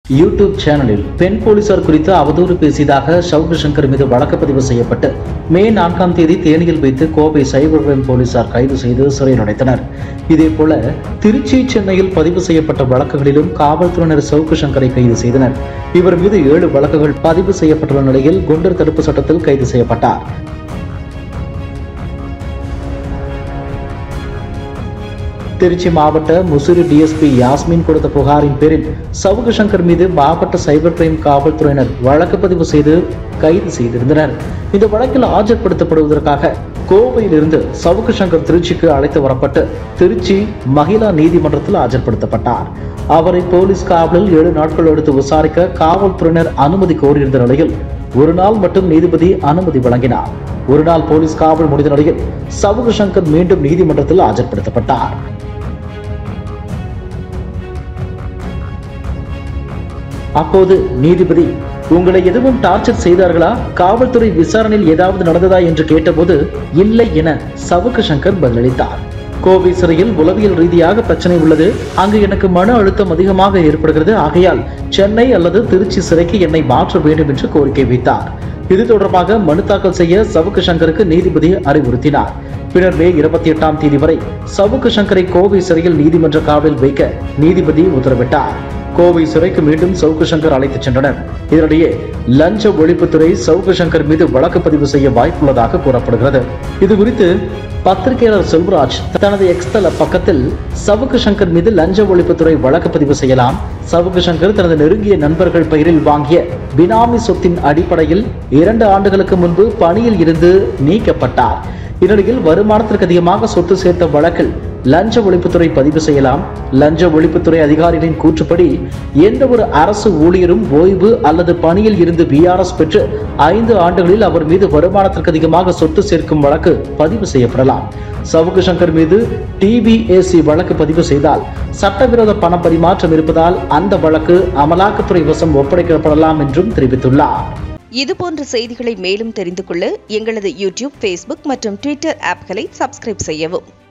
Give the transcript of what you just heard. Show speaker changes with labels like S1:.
S1: YouTube சேனலில் பெண் போலீசார் குறித்து அவதூறு பேசியதாக சவுக்கு சங்கர் மீது வழக்கு பதிவு செய்யப்பட்டு மே நான்காம் தேதி தேனியில் வைத்து கோவை சைபர் கிரைம் போலீசார் கைது செய்து சிறையில் அடைத்தனர் இதேபோல திருச்சி சென்னையில் பதிவு செய்யப்பட்ட வழக்குகளிலும் காவல்துறையினர் சவுக்கு சங்கரை கைது செய்தனர் இவர் மீது ஏழு வழக்குகள் பதிவு செய்யப்பட்டுள்ள நிலையில் குண்டர் தடுப்பு சட்டத்தில் கைது செய்யப்பட்டார் திருச்சி மாவட்ட முசிறி டிஎஸ்பி யாஸ்மின் கொடுத்த புகாரின் பேரில் சவுக்கு சங்கர் மீது மாவட்ட சைபர் கிரைம் காவல்துறையினர் வழக்கு பதிவு செய்து கைது செய்திருந்தனர் இந்த வழக்கில் ஆஜர்படுத்தப்படுவதற்காக கோவையிலிருந்து சவுக்கு சங்கர் திருச்சிக்கு அழைத்து வரப்பட்டு திருச்சி மகிழா நீதிமன்றத்தில் ஆஜர்படுத்தப்பட்டார் அவரை போலீஸ் காவலில் ஏழு நாட்கள் எடுத்து விசாரிக்க காவல்துறையினர் அனுமதி கோரியிருந்த நிலையில் ஒரு நாள் மட்டும் நீதிபதி அனுமதி வழங்கினார் ஒரு நாள் போலீஸ் காவல் முடிந்த நிலையில் சவுக்கு சங்கர் மீண்டும் நீதிமன்றத்தில் ஆஜர்படுத்தப்பட்டார் அப்போது நீதிபதி உங்களை எதுவும் டார்ச்சர் செய்தார்களா காவல்துறை விசாரணையில் ஏதாவது நடந்ததா என்று கேட்டபோது இல்லை என சவுக்கு சங்கர் பதிலளித்தார் கோவை சிறையில் உளவியல் ரீதியாக பிரச்சனை உள்ளது அங்கு எனக்கு மன அழுத்தம் அதிகமாக ஏற்படுகிறது ஆகையால் சென்னை அல்லது திருச்சி சிறைக்கு என்னை மாற்ற வேண்டும் என்று கோரிக்கை வைத்தார் இது தொடர்பாக மனு தாக்கல் செய்ய சவுக்கு சங்கருக்கு நீதிபதி அறிவுறுத்தினார் பின்னர் மே இருபத்தி எட்டாம் தேதி வரை சவுக்கு சங்கரை கோவை சிறையில் நீதிமன்ற காவலில் வைக்க நீதிபதி உத்தரவிட்டார் கோவை சிறைக்கு மீண்டும் சவுக்கு சங்கர் அழைத்துச் சென்றனர் இதனிடையே லஞ்ச ஒழிப்புத்துறை சவுக்கு சங்கர் மீது வழக்கு பதிவு செய்ய வாய்ப்புள்ளதாக கூறப்படுகிறது இது குறித்து பத்திரிகையாளர் செல்வராஜ் தனது எக்ஸ்தல பக்கத்தில் சவுக்கு சங்கர் மீது லஞ்ச ஒழிப்புத்துறை வழக்கு பதிவு செய்யலாம் சவுக்கு சங்கர் தனது நெருங்கிய நண்பர்கள் பெயரில் வாங்கிய பினாமி சொத்தின் அடிப்படையில் இரண்டு ஆண்டுகளுக்கு முன்பு பணியில் இருந்து நீக்கப்பட்டார் இந்நிலையில் வருமானத்திற்கு அதிகமாக சொத்து சேர்த்த வழக்கில் லஞ்ச ஒழிப்புத்துறை பதிவு செய்யலாம் லஞ்ச ஒழிப்புத்துறை அதிகாரிகளின் கூற்றுப்படி எந்த ஒரு அரசு ஊழியரும் ஓய்வு அல்லது பணியில் இருந்து பிஆர்எஸ் பெற்று ஐந்து ஆண்டுகளில் அவர் மீது வருமானத்திற்கு அதிகமாக சொத்து சேர்க்கும் வழக்கு பதிவு செய்யப்படலாம் சவுக்கு சங்கர் மீது டிபிஏசி வழக்கு பதிவு செய்தால் சட்டவிரோத பண பரிமாற்றம் இருப்பதால் அந்த வழக்கு அமலாக்கத்துறை வசம் ஒப்படைக்கப்படலாம் என்றும் தெரிவித்துள்ளார்
S2: இதுபோன்ற செய்திகளை மேலும் தெரிந்து கொள்ள எங்களது யூடியூப் ஃபேஸ்புக் மற்றும் ட்விட்டர் ஆப்களை சப்ஸ்கிரைப் செய்யவும்